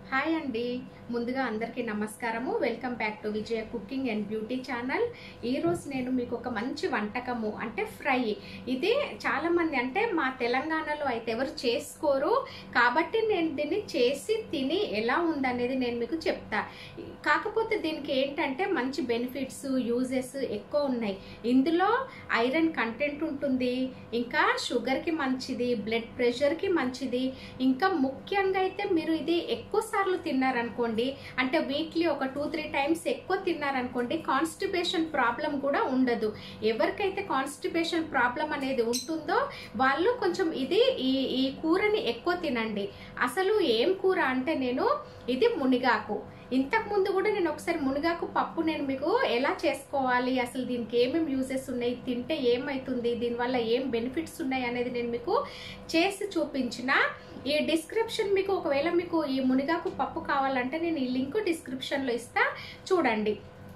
hi అండి ముందుగా అందరికీ నమస్కారము welcome back to Vijaya cooking and beauty channel ఈరోజు నేను మీకు ఒక మంచి వంటకము అంటే ఫ్రై ఇది చాలా మంది అంటే మా తెలంగాణలో అయితే ఎవరు చేసుకోరు కాబట్టి నేను దీన్ని చేసి తిని ఎలా ఉందనేది నేను మీకు చెప్తా కాకపోతే దీనికి ఏంటంటే మంచి బెనిఫిట్స్ యూజెస్ ఎక్కువ ఉన్నాయి ఇందులో ఐరన్ కంటెంట్ ఉంటుంది ఇంకా షుగర్కి మంచిది బ్లడ్ ప్రెషర్కి మంచిది ఇంకా ముఖ్యంగా అయితే మీరు ఇది ఎక్కువ సార్లు తిన్నారనుకోండి అంటే వీక్లీ ఒక టూ త్రీ టైమ్స్ ఎక్కువ తిన్నారనుకోండి కాన్స్టిపేషన్ ప్రాబ్లం కూడా ఉండదు ఎవరికైతే కాన్స్టిపేషన్ ప్రాబ్లం అనేది ఉంటుందో వాళ్ళు కొంచెం ఇది ఈ ఈ కూరని ఎక్కువ తినండి అసలు ఏం కూర అంటే నేను ఇది మునిగాకు ఇంతకు ముందు కూడా నేను ఒకసారి మునగాకు పప్పు నేను మీకు ఎలా చేసుకోవాలి అసలు దీనికి ఏమేమి యూజెస్ ఉన్నాయి తింటే ఏమవుతుంది దీనివల్ల ఏం బెనిఫిట్స్ ఉన్నాయి అనేది నేను మీకు చేసి చూపించిన ఈ డిస్క్రిప్షన్ మీకు ఒకవేళ మీకు ఈ మునగాకు పప్పు కావాలంటే నేను ఈ లింక్ డిస్క్రిప్షన్లో ఇస్తా చూడండి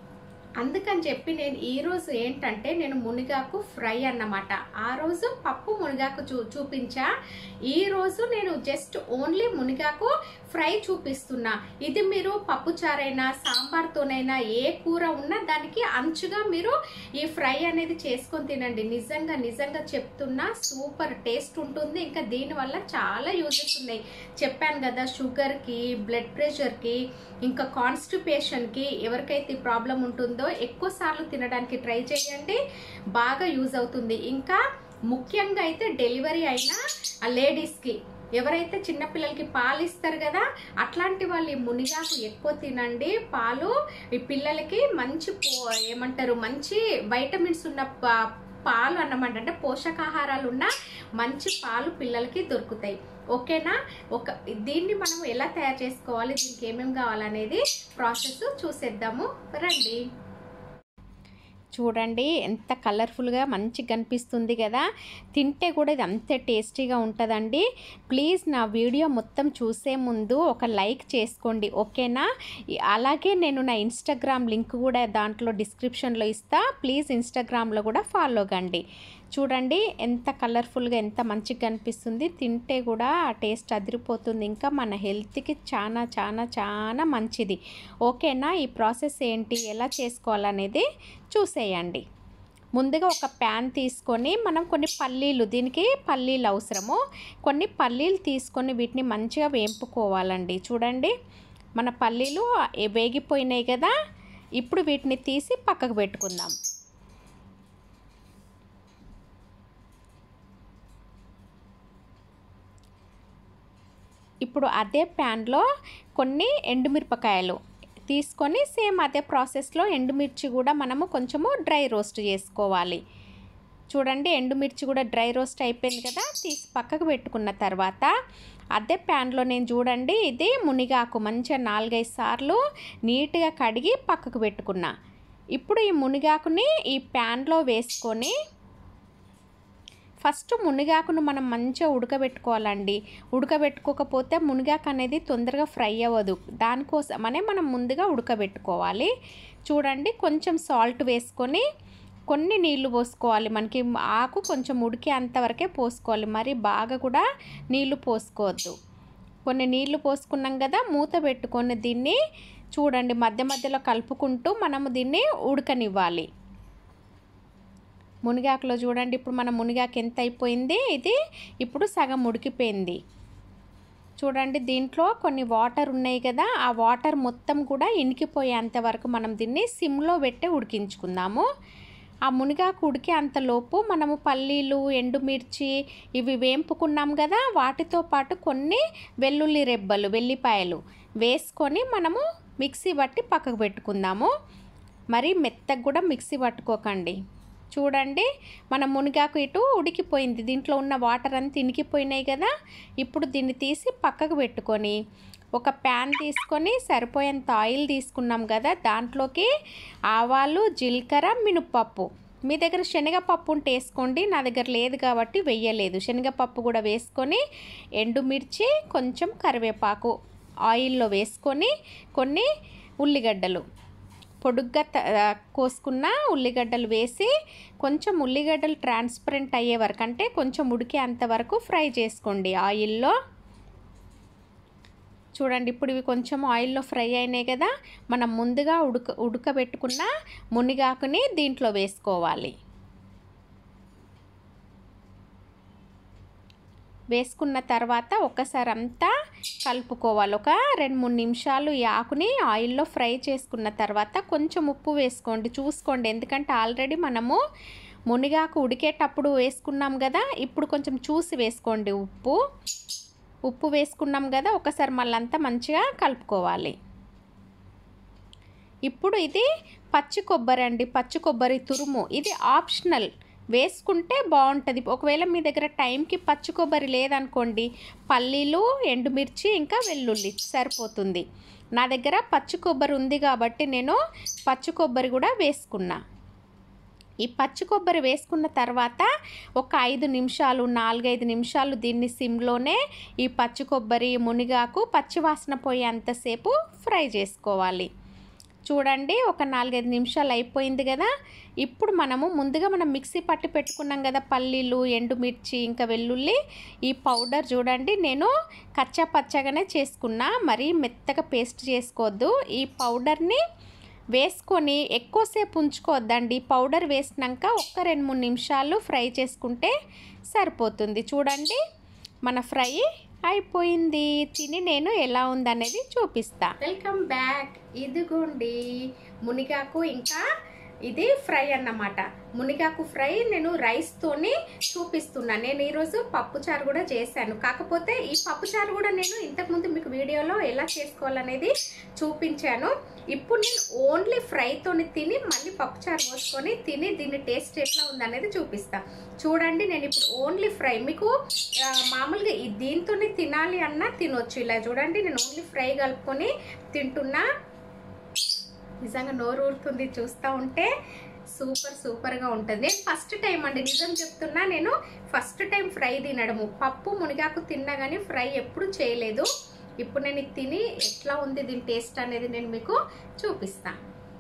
అందుకని చెప్పి నేను ఈ రోజు ఏంటంటే నేను మునిగాకు ఫ్రై అన్నమాట ఆ రోజు పప్పు మునిగాకు చూ చూపించా ఈ రోజు నేను జస్ట్ ఓన్లీ మునిగాకు ఫ్రై చూపిస్తున్నా ఇది మీరు పప్పు చారైనా సాంబార్తోనైనా ఏ కూర ఉన్నా దానికి అంచుగా మీరు ఈ ఫ్రై అనేది చేసుకొని తినండి నిజంగా నిజంగా చెప్తున్నా సూపర్ టేస్ట్ ఉంటుంది ఇంకా దీనివల్ల చాలా యూజెస్ ఉన్నాయి చెప్పాను కదా షుగర్కి బ్లడ్ ప్రెషర్కి ఇంకా కాన్స్టిపేషన్కి ఎవరికైతే ప్రాబ్లం ఉంటుందో ఎక్కువ సార్లు తినడానికి ట్రై చేయండి బాగా యూజ్ అవుతుంది ఇంకా ముఖ్యంగా అయితే డెలివరీ అయిన లేడీస్కి ఎవరైతే చిన్నపిల్లలకి పాలు ఇస్తారు కదా అట్లాంటి వాళ్ళు ఈ మునిగాకు ఎక్కువ తినండి పాలు ఈ పిల్లలకి మంచి పో ఏమంటారు మంచి వైటమిన్స్ ఉన్న పా- పాలు అన్నమాట అంటే పోషకాహారాలు ఉన్న మంచి పాలు పిల్లలకి దొరుకుతాయి ఓకేనా ఒక దీన్ని మనం ఎలా తయారు చేసుకోవాలి దీనికి ఏమేమి కావాలనేది ప్రాసెస్ చూసేద్దాము రండి చూడండి ఎంత కలర్ఫుల్గా మంచిగా కనిపిస్తుంది కదా తింటే కూడా ఇది అంతే టేస్టీగా ఉంటుందండి ప్లీజ్ నా వీడియో మొత్తం చూసే ముందు ఒక లైక్ చేసుకోండి ఓకేనా ఈ- అలాగే నేను నా ఇన్స్టాగ్రామ్ లింక్ కూడా దాంట్లో డిస్క్రిప్షన్లో ఇస్తా ప్లీజ్ ఇన్స్టాగ్రామ్లో కూడా ఫాలో కండి చూడండి ఎంత కలర్ఫుల్గా ఎంత మంచిగా కనిపిస్తుంది తింటే కూడా ఆ టేస్ట్ అదిరిపోతుంది ఇంకా మన హెల్త్కి చాలా చాలా చాలా మంచిది ఓకేనా ఈ ప్రాసెస్ ఏంటి ఎలా చేసుకోవాలనేది చూసేయండి ముందుగా ఒక ప్యాన్ తీసుకొని మనం కొన్ని పల్లీలు దీనికి పల్లీలు అవసరము కొన్ని పల్లీలు తీసుకొని వీటిని మంచిగా వేంపుకోవాలండి చూడండి మన పల్లీలు ఏ- వేగిపోయినాయి కదా ఇప్పుడు వీటిని తీసి పక్కకు పెట్టుకుందాం ఇప్పుడు అదే ప్యాన్లో కొన్ని ఎండుమిరపకాయలు తీసుకొని సేమ్ అదే ప్రాసెస్లో ఎండుమిర్చి కూడా మనము కొంచెము డ్రై రోస్ట్ చేసుకోవాలి చూడండి ఎండుమిర్చి కూడా డ్రై రోస్ట్ అయిపోయింది కదా తీసి పక్కకు పెట్టుకున్న తర్వాత అదే ప్యాన్లో నేను చూడండి ఇది మునిగాకు మంచిగా నాలుగైదు సార్లు నీట్గా కడిగి పక్కకు పెట్టుకున్నా ఇప్పుడు ఈ మునిగాకుని ఈ ప్యాన్లో వేసుకొని ఫస్ట్ మునిగాకును మనం మంచిగా ఉడకబెట్టుకోవాలండి ఉడకబెట్టుకోకపోతే మునిగాకు అనేది తొందరగా ఫ్రై అవ్వదు దానికోసమనే మనం ముందుగా ఉడకబెట్టుకోవాలి చూడండి కొంచెం సాల్ట్ వేసుకొని కొన్ని నీళ్లు పోసుకోవాలి మనకి ఆకు కొంచెం ఉడికే అంతవరకే పోసుకోవాలి మరి బాగా కూడా నీళ్లు పోసుకోవద్దు కొన్ని నీళ్లు పోసుకున్నాం కదా మూత పెట్టుకొని దీన్ని చూడండి మధ్య మధ్యలో కలుపుకుంటూ మనము దీన్ని ఉడకనివ్వాలి మునిగాకులో చూడండి ఇప్పుడు మన మునిగాకు ఎంత అయిపోయింది ఇది ఇప్పుడు సగం ఉడికిపోయింది చూడండి దీంట్లో కొన్ని వాటర్ ఉన్నాయి కదా ఆ వాటర్ మొత్తం కూడా ఇనికిపోయేంత వరకు మనం దీన్ని సిమ్లో పెట్టి ఉడికించుకుందాము ఆ మునిగాకు ఉడికే అంతలోపు మనము పల్లీలు ఎండుమిర్చి ఇవి వేంపుకున్నాం కదా వాటితో పాటు కొన్ని వెల్లుల్లి రెబ్బలు వెల్లిపాయలు వేసుకొని మనము మిక్సీ పట్టి పక్కకు పెట్టుకుందాము మరి మెత్తగా కూడా మిక్సీ పట్టుకోకండి చూడండి మన మునిగాకు ఇటు ఉడికిపోయింది దీంట్లో ఉన్న వాటర్ అంతా ఇనికిపోయినాయి కదా ఇప్పుడు దీన్ని తీసి పక్కకు పెట్టుకొని ఒక ప్యాన్ తీసుకొని సరిపోయేంత ఆయిల్ తీసుకున్నాం కదా దాంట్లోకి ఆవాలు జీలకర్ర మినప్పప్పు మీ దగ్గర శనగపప్పు ఉంటే వేసుకోండి నా దగ్గర లేదు కాబట్టి వెయ్యలేదు శనగపప్పు కూడా వేసుకొని ఎండుమిర్చి కొంచెం కరివేపాకు ఆయిల్లో వేసుకొని కొన్ని ఉల్లిగడ్డలు పొడుగ్గా త- కోసుకున్న ఉల్లిగడ్డలు వేసి కొంచెం ఉల్లిగడ్డలు ట్రాన్స్పరెంట్ అయ్యే వరకు అంటే కొంచెం ఉడికే అంతవరకు ఫ్రై చేసుకోండి ఆయిల్లో చూడండి ఇప్పుడు ఇవి కొంచెం ఆయిల్లో ఫ్రై అయినాయి కదా మనం ముందుగా ఉడక ఉడకబెట్టుకున్న మునిగాకుని దీంట్లో వేసుకోవాలి వేసుకున్న తర్వాత ఒకసారి అంతా కలుపుకోవాలి ఒక రెండు మూడు నిమిషాలు ఈ ఆకుని ఆయిల్లో ఫ్రై చేసుకున్న తర్వాత కొంచెం ఉప్పు వేసుకోండి చూసుకోండి ఎందుకంటే ఆల్రెడీ మనము మునిగాకు ఉడికేటప్పుడు వేసుకున్నాం కదా ఇప్పుడు కొంచెం చూసి వేసుకోండి ఉప్పు ఉప్పు వేసుకున్నాం కదా ఒకసారి మళ్ళంతా మంచిగా కలుపుకోవాలి ఇప్పుడు ఇది పచ్చి కొబ్బరి అండి పచ్చి కొబ్బరి తురుము ఇది ఆప్షనల్ వేసుకుంటే బాగుంటుంది ఒకవేళ మీ దగ్గర టైంకి పచ్చి కొబ్బరి లేదనుకోండి పల్లీలు ఎండుమిర్చి ఇంకా వెల్లుల్లి సరిపోతుంది నా దగ్గర పచ్చి కొబ్బరి ఉంది కాబట్టి నేను పచ్చి కొబ్బరి కూడా వేసుకున్నా ఈ పచ్చి కొబ్బరి వేసుకున్న తర్వాత ఒక ఐదు నిమిషాలు నాలుగైదు నిమిషాలు దీన్ని సిమ్లోనే ఈ పచ్చి కొబ్బరి మునిగాకు పచ్చివాసన పోయేంతసేపు ఫ్రై చేసుకోవాలి చూడండి ఒక నాలుగైదు నిమిషాలు అయిపోయింది కదా ఇప్పుడు మనము ముందుగా మనం మిక్సీ పట్టి పెట్టుకున్నాం కదా పల్లీలు ఎండుమిర్చి ఇంకా వెల్లుల్లి ఈ పౌడర్ చూడండి నేను కచ్చా పచ్చగానే చేసుకున్నా మరీ మెత్తగా పేస్ట్ చేసుకోవద్దు ఈ పౌడర్ని వేసుకొని ఎక్కువసేపు ఉంచుకోవద్దండి పౌడర్ వేసినాక ఒక్క రెండు మూడు నిమిషాలు ఫ్రై చేసుకుంటే సరిపోతుంది చూడండి మన ఫ్రై అయిపోయింది తిని నేను ఎలా ఉందనేది చూపిస్తా వెల్కమ్ బ్యాక్ ఇదిగోండి మునిగాకు ఇంకా ఇది ఫ్రై అన్నమాట మునిగాకు ఫ్రై నేను రైస్తోని చూపిస్తున్నా నేను ఈరోజు పప్పుచారు కూడా చేశాను కాకపోతే ఈ పప్పుచారు కూడా నేను ఇంతకుముందు మీకు వీడియోలో ఎలా చేసుకోవాలనేది చూపించాను ఇప్పుడు నేను ఓన్లీ ఫ్రైతోని తిని మళ్ళీ పప్పుచారు పోసుకొని తిని దీని టేస్ట్ ఎట్లా ఉందనేది చూపిస్తా చూడండి నేను ఇప్పుడు ఓన్లీ ఫ్రై మీకు ఆ, మామూలుగా ఈ దీంతోనే తినాలి అన్నా తినొచ్చు ఇలా చూడండి నేను ఓన్లీ ఫ్రై కలుపుకొని తింటున్నా నిజంగా నోరు ఊరుతుంది చూస్తూ ఉంటే సూపర్ సూపర్గా ఉంటుంది నేను ఫస్ట్ టైం అండి నిజం చెప్తున్నా నేను ఫస్ట్ టైం ఫ్రై తినడము పప్పు మునిగాకు తిన్నా కానీ ఫ్రై ఎప్పుడు చేయలేదు ఇప్పుడు నేను ఇది తిని ఎట్లా ఉంది దీని టేస్ట్ అనేది నేను మీకు చూపిస్తా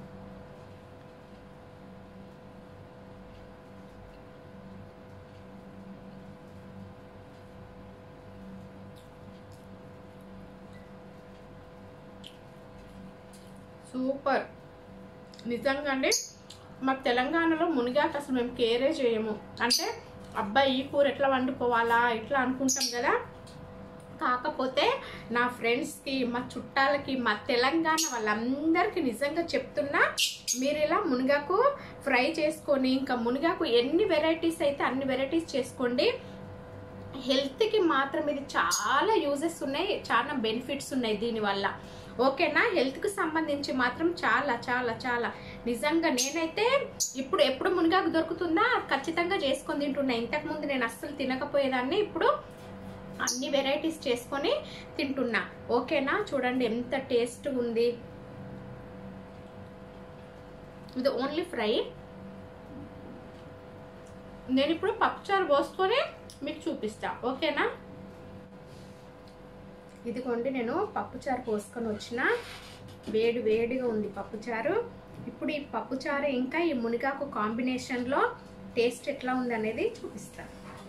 సూపర్ నిజంగా అండి మా తెలంగాణలో మునిగాకు అసలు మేము కేరే చేయము అంటే అబ్బాయి ఈ కూర ఎట్లా వండుకోవాలా ఇట్లా అనుకుంటాం కదా కాకపోతే నా ఫ్రెండ్స్కి మా చుట్టాలకి మా తెలంగాణ వాళ్ళందరికీ నిజంగా చెప్తున్నా మీరు ఇలా మునగాకు ఫ్రై చేసుకొని ఇంకా మునగాకు ఎన్ని వెరైటీస్ అయితే అన్ని వెరైటీస్ చేసుకోండి హెల్త్కి మాత్రం ఇది చాలా యూజెస్ ఉన్నాయి చాలా బెనిఫిట్స్ ఉన్నాయి దీనివల్ల ఓకేనా హెల్త్కి సంబంధించి మాత్రం చాలా చాలా చాలా నిజంగా నేనైతే ఇప్పుడు ఎప్పుడు మునగాకు దొరుకుతుందా ఖచ్చితంగా చేసుకొని తింటున్నా ఇంతకుముందు నేను అస్సలు తినకపోయేదాన్ని ఇప్పుడు అన్ని వెరైటీస్ చేసుకొని తింటున్నా ఓకేనా చూడండి ఎంత టేస్ట్ ఉంది ఇది ఓన్లీ ఫ్రై నేను ఇప్పుడు పప్పుచారు పోసుకొని మీకు చూపిస్తా ఓకేనా ఇదిగోండి నేను పప్పుచారు పోసుకొని వచ్చిన వేడి వేడిగా ఉంది పప్పుచారు ఇప్పుడు ఈ పప్పుచారు ఇంకా ఈ మునిగాకు కాంబినేషన్లో టేస్ట్ ఎట్లా ఉంది అనేది చూపిస్తా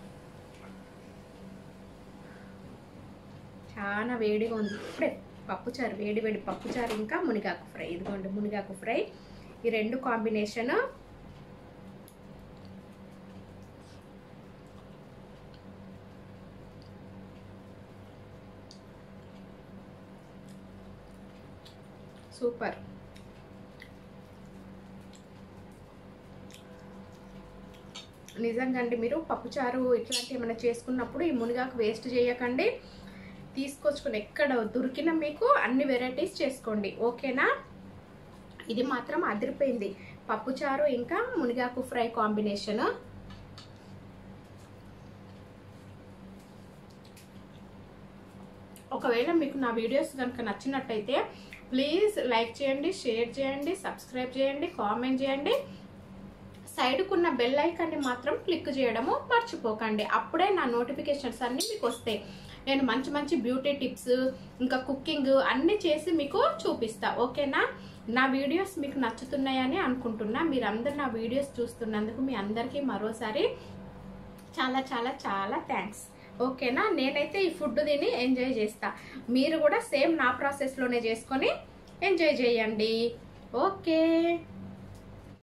చాలా వేడిగా ఉంది ఇప్పుడే పప్పుచారు వేడి వేడి పప్పుచారు ఇంకా మునిగాకు ఫ్రై ఇదిగోండి మునిగాకు ఫ్రై ఈ రెండు కాంబినేషన్ సూపర్ నిజంగా అండి మీరు పప్పుచారు ఇట్లాంటి ఏమైనా చేసుకున్నప్పుడు ఈ మునిగాకు వేస్ట్ చేయకండి తీసుకొచ్చుకొని ఎక్కడ దొరికినా మీకు అన్ని వెరైటీస్ చేసుకోండి ఓకేనా ఇది మాత్రం అదిరిపోయింది పప్పుచారు ఇంకా మునిగాకు ఫ్రై కాంబినేషన్ ఒకవేళ మీకు నా వీడియోస్ కనుక నచ్చినట్టయితే ప్లీజ్ లైక్ చేయండి షేర్ చేయండి సబ్స్క్రైబ్ చేయండి కామెంట్ చేయండి సైడ్కున్న బెల్ ఐకాన్ని మాత్రం క్లిక్ చేయడము మర్చిపోకండి అప్పుడే నా నోటిఫికేషన్స్ అన్నీ మీకు వస్తాయి నేను మంచి మంచి బ్యూటీ టిప్స్ ఇంకా కుకింగ్ అన్నీ చేసి మీకు చూపిస్తా ఓకేనా నా వీడియోస్ మీకు నచ్చుతున్నాయని అనుకుంటున్నా మీరు అందరు నా వీడియోస్ చూస్తున్నందుకు మీ అందరికీ మరోసారి చాలా చాలా చాలా థ్యాంక్స్ ఓకేనా నేనైతే ఈ ఫుడ్ తిని ఎంజాయ్ చేస్తా మీరు కూడా సేమ్ నా ప్రాసెస్లోనే చేసుకొని ఎంజాయ్ చేయండి ఓకే